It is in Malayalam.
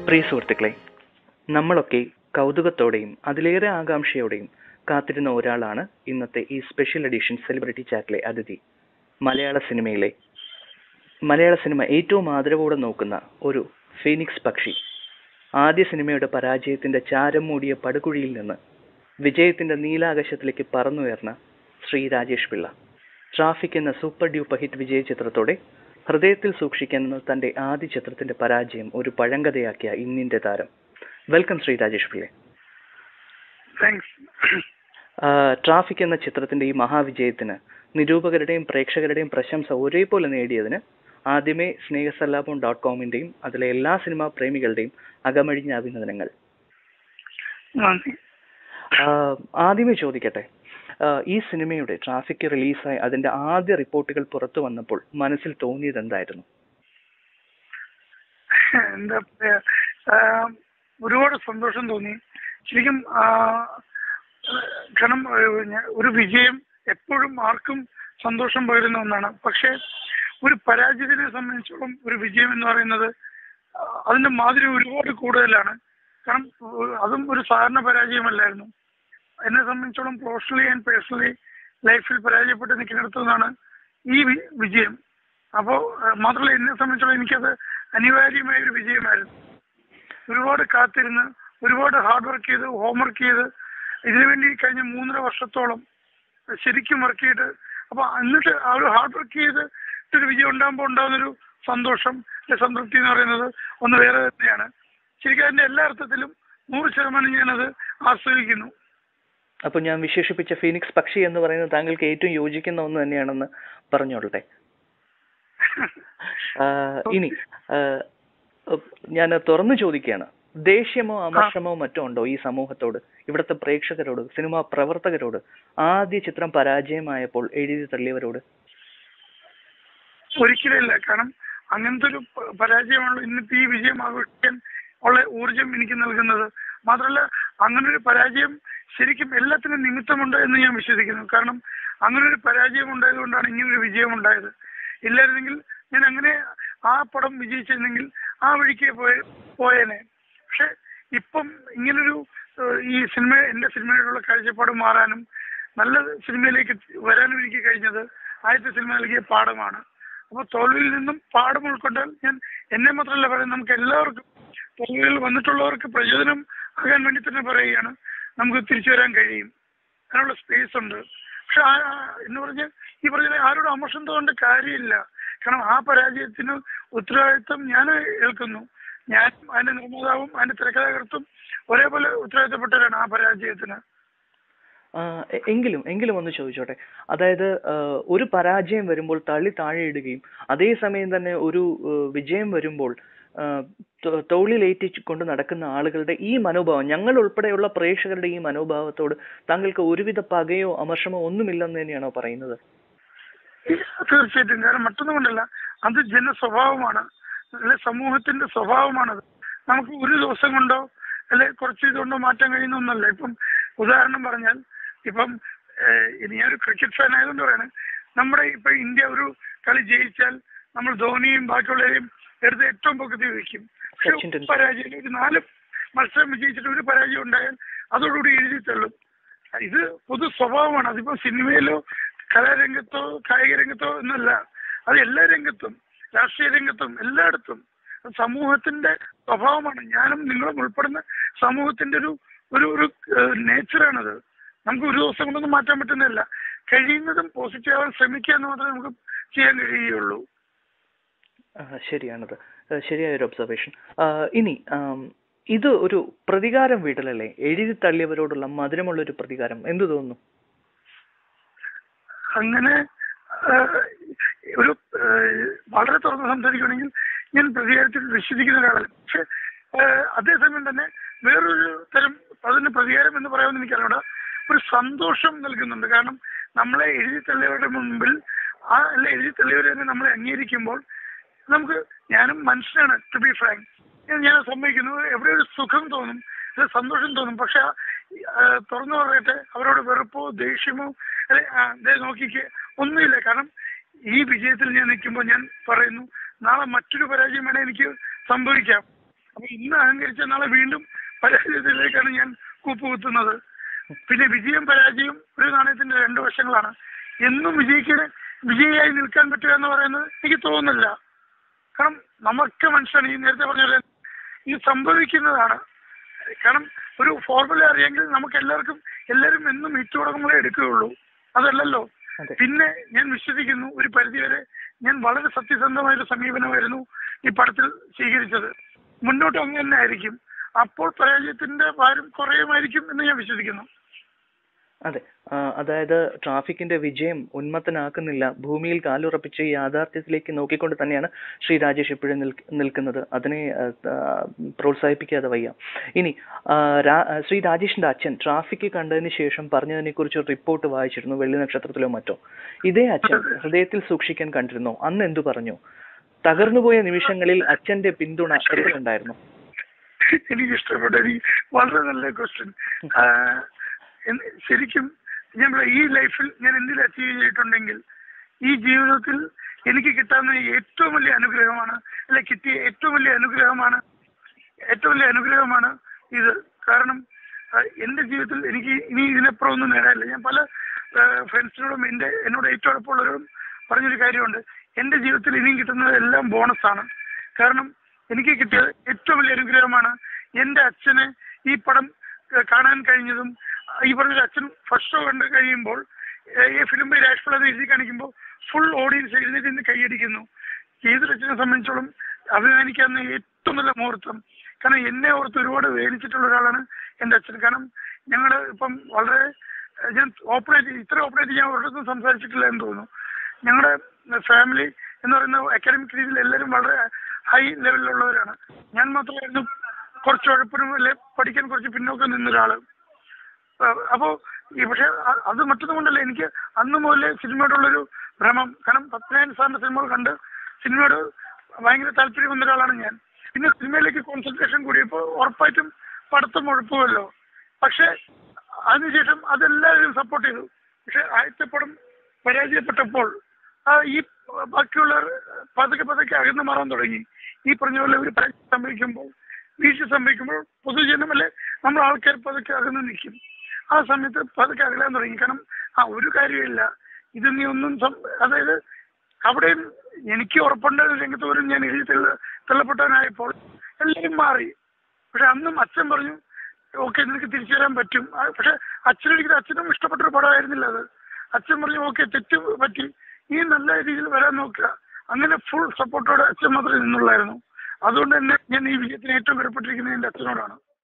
പ്രിയ സുഹൃത്തുക്കളെ നമ്മളൊക്കെ കൗതുകത്തോടെയും അതിലേറെ ആകാംക്ഷയോടെയും കാത്തിരുന്ന ഒരാളാണ് ഇന്നത്തെ ഈ സ്പെഷ്യൽ എഡിഷൻ സെലിബ്രിറ്റി ചാറ്റിലെ അതിഥി മലയാള സിനിമയിലെ മലയാള സിനിമ ഏറ്റവും ആദരവോടെ നോക്കുന്ന ഒരു ഫീനിക്സ് പക്ഷി ആദ്യ സിനിമയുടെ പരാജയത്തിന്റെ ചാരം മൂടിയ പടുകുഴിയിൽ നിന്ന് വിജയത്തിന്റെ നീലാകാശത്തിലേക്ക് പറന്നുയർന്ന ശ്രീ രാജേഷ് പിള്ള ട്രാഫിക് എന്ന സൂപ്പർ ഡ്യൂപ്പർ ഹിറ്റ് വിജയ ചിത്രത്തോടെ ഹൃദയത്തിൽ സൂക്ഷിക്കുന്ന തന്റെ ആദ്യ ചിത്രത്തിന്റെ പരാജയം ഒരു പഴങ്കഥയാക്കിയ ഇന്നിന്റെ താരം welcome Shri Rajesh Pillai thanks Traffic എന്ന ചിത്രത്തിന്റെ ഈ മഹാവിജയത്തിന് നിരൂപകരുടെയും പ്രേക്ഷകരുടെയും പ്രശംസ ഒരേപോലെ നേടിയതിന് ആദ്യമേ സ്നേഹസല്ലാപം ഡോട്ട് കോമിന്റെയും അതിലെ എല്ലാ സിനിമാ പ്രേമികളുടെയും അകമഴിഞ്ഞ അഭിനന്ദനങ്ങൾ നന്ദി ആഹ് ആദ്യമേ ചോദിക്കട്ടെ ആഹ് ഈ സിനിമയുടെ ട്രാഫിക് റിലീസായി അതിന്റെ ആദ്യ റിപ്പോർട്ടുകൾ പുറത്തു വന്നപ്പോൾ മനസ്സിൽ തോന്നിയത് എന്തായിരുന്നു എന്താ പറയാ ആഹ് ഒരുപാട് സന്തോഷം തോന്നി ശരിക്കും ആഹ് കാരണം ഏഹ് ഞാൻ- ഒരു വിജയം എപ്പോഴും ആർക്കും സന്തോഷം പകരുന്ന ഒന്നാണ് പക്ഷെ ഒരു പരാജയത്തിനെ സംബന്ധിച്ചോളം ഒരു വിജയം എന്ന് പറയുന്നത് ആഹ് അതിന്റെ മാതിരി ഒരുപാട് കൂടുതലാണ് കാരണം ഏഹ് അതും ഒരു സാധാരണ പരാജയമല്ലായിരുന്നു എന്നെ സംബന്ധിച്ചോളം പ്രൊഫഷണലി ആൻഡ് പേഴ്സണലി ലൈഫിൽ പരാജയപ്പെട്ട് നിൽക്കുന്നിടത്തു നിന്നാണ് ഈ വി- വിജയം അപ്പോ ഏഹ് മാത്രമല്ല എന്നെ സംബന്ധിച്ചോളം എനിക്കത് അനിവാര്യമായ ഒരു വിജയമായിരുന്നു ഒരുപാട് കാത്തിരുന്ന് ഒരുപാട് ഹാർഡ് വർക്ക് ചെയ്ത് ഹോംവർക്ക് ചെയ്ത് ഇതിനുവേണ്ടി കഴിഞ്ഞ മൂന്നര വർഷത്തോളം ശരിക്കും വർക്ക് ചെയ്ത് അപ്പൊ എന്നിട്ട് ആ ഒരു ഹാർഡ് വർക്ക് ചെയ്ത് ഒരു വിജയം ഉണ്ടാകുമ്പോൾ ഉണ്ടാകുന്നൊരു സന്തോഷം അല്ലെ സംതൃപ്തി എന്ന് പറയുന്നത് ഒന്ന് വേറെ തന്നെയാണ് ശരിക്കും അതിന്റെ എല്ലാ അർത്ഥത്തിലും നൂറ് ശതമാനം ഞാനത് ആസ്വദിക്കുന്നു അപ്പൊ ഞാൻ വിശേഷിപ്പിച്ച ഫീനിക്സ് പക്ഷി എന്ന് പറയുന്നത് താങ്കൾക്ക് ഏറ്റവും യോജിക്കുന്ന ഒന്ന് തന്നെയാണെന്ന് പറഞ്ഞോളട്ടെ ആഹ് ഇനി ആഹ് ഞാൻ തുറന്നു ചോദിക്കുകയാണ് ദേഷ്യമോ അമർഷമോ മറ്റോ ഉണ്ടോ ഈ സമൂഹത്തോട് ഇവിടുത്തെ പ്രേക്ഷകരോട് സിനിമാ പ്രവർത്തകരോട് ആദ്യ ചിത്രം പരാജയമായപ്പോൾ എഴുതി തള്ളിയവരോട് ഒരിക്കലും ഇല്ല കാരണം അങ്ങനത്തെ ഒരു പ- പരാജയമാണല്ലോ ഇന്നിപ്പോ ഈ വിജയം ആഘോഷിക്കാൻ ഉള്ള ഊർജം എനിക്ക് നൽകുന്നത് മാത്രമല്ല അങ്ങനെ ഒരു പരാജയം ശരിക്കും എല്ലാത്തിനും നിമിത്തമുണ്ട് എന്ന് ഞാൻ വിശ്വസിക്കുന്നു കാരണം അങ്ങനെ ഒരു പരാജയം ഉണ്ടായതുകൊണ്ടാണ് ഇങ്ങനെ ഒരു വിജയം ഉണ്ടായത് ഇല്ലായിരുന്നെങ്കിൽ ഞാൻ അങ്ങനെ ആ പടം വിജയിച്ചിരുന്നെങ്കിൽ ആ വഴിക്ക് പോയ പോയേനെ പക്ഷെ ഇപ്പം ഇങ്ങനൊരു ഏഹ്, ഈ സിനിമ എന്റെ സിനിമയോടുള്ള കാഴ്ചപ്പാട് മാറാനും നല്ല സിനിമയിലേക്ക് വരാനും എനിക്ക് കഴിഞ്ഞത് ആദ്യത്തെ സിനിമ നൽകിയ പാഠമാണ് അപ്പൊ തോൽവിയിൽ നിന്നും പാഠം ഉൾക്കൊണ്ടാൽ ഞാൻ എന്നെ മാത്രമല്ല പറയുന്നത് നമുക്ക് എല്ലാവർക്കും തോൽവിയിൽ വന്നിട്ടുള്ളവർക്ക് പ്രചോദനം ആകാൻ വേണ്ടി തന്നെ പറയുകയാണ് നമുക്ക് തിരിച്ചു വരാൻ കഴിയും അതിനുള്ള സ്പേസ് ഉണ്ട് പക്ഷെ ആ- ആ- എന്ന് പറഞ്ഞ് ഈ പറഞ്ഞ ആരോടും അമർഷം തോന്നേണ്ട കാര്യമില്ല കാരണം ആ പരാജയത്തിന് ഉത്തരവാദിത്വം ഞാൻ ഏൽക്കുന്നു ഞാൻ അതിന്റെ നിർമ്മാതാവും അതിന്റെ തിരക്കഥാകൃത്തും ഒരേപോലെ ഉത്തരവാദിത്തപ്പെട്ടവരാണ് ആ പരാജയത്തിന് ആ, എ- എങ്കിലും എങ്കിലും ഒന്ന് ചോദിച്ചോട്ടെ അതായത് ആ, ഒരു പരാജയം വരുമ്പോൾ തള്ളി താഴെ ഇടുകയും അതേസമയം തന്നെ ഒരു ആ, വിജയം വരുമ്പോൾ ആ, തൊ- തോളിലേറ്റി കൊണ്ട് നടക്കുന്ന ആളുകളുടെ ഈ മനോഭാവം ഞങ്ങൾ ഉൾപ്പെടെയുള്ള പ്രേക്ഷകരുടെ ഈ മനോഭാവത്തോട് താങ്കൾക്ക് ഒരുവിധ പകയോ അമർഷമോ ഒന്നുമില്ലെന്ന് തന്നെയാണോ പറയുന്നത് തീർച്ചയായിട്ടും കാരണം മറ്റൊന്നും കൊണ്ടല്ല അത് ജന സ്വഭാവമാണ് അല്ലെ സമൂഹത്തിന്റെ സ്വഭാവമാണത് നമുക്ക് ഒരു ദിവസം കൊണ്ടോ അല്ലെ കുറച്ച് ഇതുകൊണ്ടോ മാറ്റാൻ കഴിയുന്ന ഒന്നല്ല ഇപ്പം ഉദാഹരണം പറഞ്ഞാൽ ഇപ്പം ഏഹ്, ഇനി ഞാനൊരു ക്രിക്കറ്റ് ഫാൻ ആയതുകൊണ്ട് പറയാണ് നമ്മുടെ ഇപ്പൊ ഇന്ത്യ ഒരു കളി ജയിച്ചാൽ നമ്മൾ ധോണിയും ബാക്കിയുള്ളവരെയും എടുത്ത് ഏറ്റവും പൊക്കത്തിൽ വയ്ക്കും പക്ഷെ സച്ചിൻ ടെണ്ടുൽക്കർ. പരാജയം ഒരു നാല് മത്സരം വിജയിച്ചിട്ട് ഒരു പരാജയം ഉണ്ടായാൽ അതോടുകൂടി എഴുതി തള്ളും ഇത് പൊതു സ്വഭാവമാണ് അതിപ്പോ സിനിമയിലോ കലാരംഗത്തോ കായിക രംഗത്തോ എന്നല്ല അത് എല്ലാ രംഗത്തും രാഷ്ട്രീയ രംഗത്തും എല്ലായിടത്തും അത് സമൂഹത്തിന്റെ സ്വഭാവമാണ് ഞാനും നിങ്ങളും ഉൾപ്പെടുന്ന സമൂഹത്തിന്റെ ഒരു ഒരു ഒരു നേച്ചറാണത് നമുക്ക് ഒരു ദിവസം കൊണ്ടൊന്നും മാറ്റാൻ പറ്റുന്നില്ല കഴിയുന്നതും പോസിറ്റീവ് ആവാൻ ശ്രമിക്കുക എന്ന് മാത്രമേ നമുക്ക് ചെയ്യാൻ കഴിയുകയുള്ളൂ ആ, ശരിയാണത് ആ, ശരിയായ ഒരു ഒബ്സർവേഷൻ ഇനി ആം, ഇത് ഒരു പ്രതികാരം വീട്ടലല്ലേ എഴുതി തള്ളിയവരോടുള്ള മധുരമുള്ള ഒരു പ്രതികാരം എന്തു തോന്നുന്നു അങ്ങനെ ആഹ്, ഒരു ആഹ്, വളരെ തുറന്ന് സംസാരിക്കുകയാണെങ്കിൽ ഞാൻ പ്രതികാരത്തിൽ വിശ്വസിക്കുന്ന ഒരാളല്ല പക്ഷെ ആഹ്, അതേസമയം തന്നെ വേറൊരു തരം അതിന് പ്രതികാരം എന്ന് പറയാമെന്ന് എനിക്കറിഞ്ഞൂടാ ഒരു സന്തോഷം നൽകുന്നുണ്ട് കാരണം നമ്മളെ എഴുതി തള്ളിയവരുടെ മുമ്പിൽ ആ അല്ല എഴുതി തള്ളിയവരെ തന്നെ നമ്മളെ അംഗീകരിക്കുമ്പോൾ നമുക്ക് ഞാനും മനുഷ്യനാണ് ടു ബി ഫ്രാങ്ക് ഞാൻ സമ്മതിക്കുന്നു എവിടെ ഒരു സുഖം തോന്നും ഒരു സന്തോഷം തോന്നും പക്ഷെ ആ, ആ, തുറന്നു പറയട്ടെ അവരോട് വെറുപ്പോ ദേഷ്യമോ അല്ലെ ആ, ദേ നോക്കിക്ക് ഒന്നുമില്ല കാരണം ഈ വിജയത്തിൽ ഞാൻ നിൽക്കുമ്പോൾ ഞാൻ പറയുന്നു നാളെ മറ്റൊരു പരാജയം വേണേ എനിക്ക് സംഭവിക്കാം അപ്പൊ ഇന്ന് അഹങ്കരിച്ച നാളെ വീണ്ടും പരാജയത്തിലേക്കാണ് ഞാൻ കൂപ്പുകുത്തുന്നത് പിന്നെ വിജയം പരാജയം ഒരു നാണയത്തിന്റെ രണ്ട് വശങ്ങളാണ് എന്നും വിജയിക്കാൻ വിജയിയായി നിൽക്കാൻ പറ്റുക എന്ന് പറയുന്നത് എനിക്ക് തോന്നുന്നില്ല കാരണം നമുക്ക് മനുഷ്യന് ഈ നേരത്തെ പറഞ്ഞ പോലെ ഇത് സംഭവിക്കുന്നതാണ് കാരണം ഒരു ഫോർമുല അറിയാമെങ്കിൽ നമുക്ക് എല്ലാവർക്കും എല്ലാവരും എന്നും ഹിറ്റ് തുടങ്ങുമ്പോഴേ എടുക്കുകയുള്ളൂ അതല്ലല്ലോ അതെ പിന്നെ ഞാൻ വിശ്വസിക്കുന്നു ഒരു പരിധിവരെ ഞാൻ വളരെ സത്യസന്ധമായ ഒരു സമീപനമായിരുന്നു ഈ പടത്തിൽ സ്വീകരിച്ചത് മുന്നോട്ട് അങ്ങനെ തന്നെ ആയിരിക്കും അപ്പോൾ പരാജയത്തിന്റെ ഭാരം കുറയുമായിരിക്കും എന്ന് ഞാൻ വിശ്വസിക്കുന്നു അതെ ആ, അതായത് ട്രാഫിക്കിന്റെ വിജയം ഉന്മത്തനാക്കുന്നില്ല ഭൂമിയിൽ കാലുറപ്പിച്ച് യാഥാർത്ഥ്യത്തിലേക്ക് നോക്കിക്കൊണ്ട് തന്നെയാണ് ശ്രീ രാജേഷ് ഇപ്പോഴും നിൽക്ക- നിൽക്കുന്നത് അതിനെ ആ, ആ, പ്രോത്സാഹിപ്പിക്കാതെ വയ്യ ഇനി ആ, രാ- ആ, ശ്രീ രാജേഷിന്റെ അച്ഛൻ ട്രാഫിക് കണ്ടതിന് ശേഷം പറഞ്ഞതിനെ കുറിച്ച് റിപ്പോർട്ട് വായിച്ചിരുന്നു വെള്ളി നക്ഷത്രത്തിലോ മറ്റോ ഇതേ അച്ഛൻ ഹൃദയത്തിൽ സൂക്ഷിക്കാൻ കണ്ടിരുന്നോ അന്ന് എന്തു പറഞ്ഞു തകർന്നുപോയ നിമിഷങ്ങളിൽ അച്ഛന്റെ പിന്തുണ എത്രയുണ്ടായിരുന്നു എനിക്ക് ഇഷ്ടപ്പെട്ട എനിക്ക് വളരെ നല്ല ക്വസ്റ്റ്യൻ ശരിക്കും ഞാൻ പറയാം, ഈ ലൈഫിൽ ഞാൻ എന്തിൽ അച്ചീവ് ചെയ്തിട്ടുണ്ടെങ്കിൽ ഈ ജീവിതത്തിൽ എനിക്ക് കിട്ടാവുന്ന ഏറ്റവും വലിയ അനുഗ്രഹമാണ് അല്ലെ കിട്ടിയ ഏറ്റവും വലിയ അനുഗ്രഹമാണ് ഏറ്റവും വലിയ അനുഗ്രഹമാണ് ഇത് കാരണം ആ, എന്റെ ജീവിതത്തിൽ എനിക്ക് ഇനി ഇതിനപ്പുറം ഒന്നും നേടാനില്ല ഞാൻ പല ഫ്രണ്ട്സിനോടും എന്റെ എന്നോട് ഏറ്റവും അടുപ്പമുള്ളവരോടും പറഞ്ഞൊരു കാര്യമുണ്ട് എന്റെ ജീവിതത്തിൽ ഇനിയും കിട്ടുന്നത് എല്ലാം ബോണസാണ് കാരണം എനിക്ക് കിട്ടിയ ഏറ്റവും വലിയ അനുഗ്രഹമാണ് എന്റെ അച്ഛന് ഈ പടം ഏഹ്, കാണാൻ കഴിഞ്ഞതും ഈ പറഞ്ഞൊരു അച്ഛൻ ഫസ്റ്റ് ഷോ കണ്ട് കഴിയുമ്പോൾ ഏഹ്, ഈ ഫിലിം രാഷ്ട്രീയ അത് എഴുതി കാണിക്കുമ്പോൾ ഫുൾ ഓഡിയൻസ് എഴുന്നേറ്റ് നിന്ന് കൈയടിക്കുന്നു ഏതൊരു അച്ഛനെ സംബന്ധിച്ചോളം അഭിമാനിക്കാവുന്ന ഏറ്റവും നല്ല മുഹൂർത്തം കാരണം എന്നെ ഓർത്ത് ഒരുപാട് വേദിച്ചിട്ടുള്ള ഒരാളാണ് എന്റെ അച്ഛൻ കാരണം ഞങ്ങൾ ഇപ്പം വളരെ ഏഹ്, ഞാൻ ഓപ്പറേറ്റ് ഇത്ര ഓപ്പറേറ്റ് ഞാൻ ഒരിടത്തും സംസാരിച്ചിട്ടില്ല എന്ന് തോന്നുന്നു ഞങ്ങളുടെ ഫാമിലി എന്ന് പറയുന്ന അക്കാഡമിക് രീതിയിൽ എല്ലാവരും വളരെ ഹൈ ലെവലിലുള്ളവരാണ് ഞാൻ മാത്രമായിരുന്നു കുറച്ച് ഉഴപ്പിനും അല്ലെ പഠിക്കാൻ കുറച്ച് പിന്നോക്കം നിന്നൊരാള് അഹ് അപ്പോ ഈ പക്ഷെ അ- അത് മറ്റൊന്നും കൊണ്ടല്ല എനിക്ക് അന്ന് മുതലേ സിനിമയോടുള്ളൊരു ഭ്രമം കാരണം പത്മനാഭൻ സാറിന്റെ സിനിമകൾ കണ്ട് സിനിമയോട് ഭയങ്കര താല്പര്യം വന്ന ഒരാളാണ് ഞാൻ പിന്നെ സിനിമയിലേക്ക് കോൺസെൻട്രേഷൻ കൂടിയപ്പോൾ ഉറപ്പായിട്ടും പഠിത്തം മുഴപ്പുമല്ലോ പക്ഷെ അതിനുശേഷം അതെല്ലാവരും സപ്പോർട്ട് ചെയ്തു പക്ഷെ ആദ്യത്തെ പടം പരാജയപ്പെട്ടപ്പോൾ ആ ഈ ബാക്കിയുള്ളവർ പതുക്കെ പതുക്കെ അകന്നു മാറാൻ തുടങ്ങി ഈ പറഞ്ഞ പോലെ ഒരു പരാജയം സംഭവിക്കുമ്പോൾ വീഴ്ച സംഭവിക്കുമ്പോൾ പൊതുജനം അല്ലെ നമ്മൾ ആൾക്കാർ പതുക്കെ അകന്ന് നിൽക്കും ആ സമയത്ത് പതുക്കെ അകലാൻ തുടങ്ങി കാരണം ആ ഒരു കാര്യമില്ല ഇത് നീ ഒന്നും സം- അതായത് അവിടെയും എനിക്ക് ഉറപ്പുണ്ട രംഗത്ത് പോലും ഞാൻ എഴുതി തള്ള തള്ളപ്പെട്ടവനായപ്പോൾ എല്ലാവരും മാറി പക്ഷെ അന്നും അച്ഛൻ പറഞ്ഞു ഓക്കെ നിനക്ക് തിരിച്ചു വരാൻ പറ്റും ആ, പക്ഷെ അച്ഛനൊരിക്കലും അച്ഛനും ഇഷ്ടപ്പെട്ടൊരു പടമായിരുന്നില്ല അത് അച്ഛൻ പറഞ്ഞു ഓക്കെ തെറ്റ് പറ്റി നീ നല്ല രീതിയിൽ വരാൻ നോക്കുക അങ്ങനെ ഫുൾ സപ്പോർട്ടോടെ അച്ഛൻ മാത്രമേ നിന്നുള്ളായിരുന്നു അതുകൊണ്ട് തന്നെ ഞാൻ ഈ വിജയത്തിന് ഏറ്റവും കടപ്പെട്ടിരിക്കുന്നത് എന്റെ അച്ഛനോടാണ്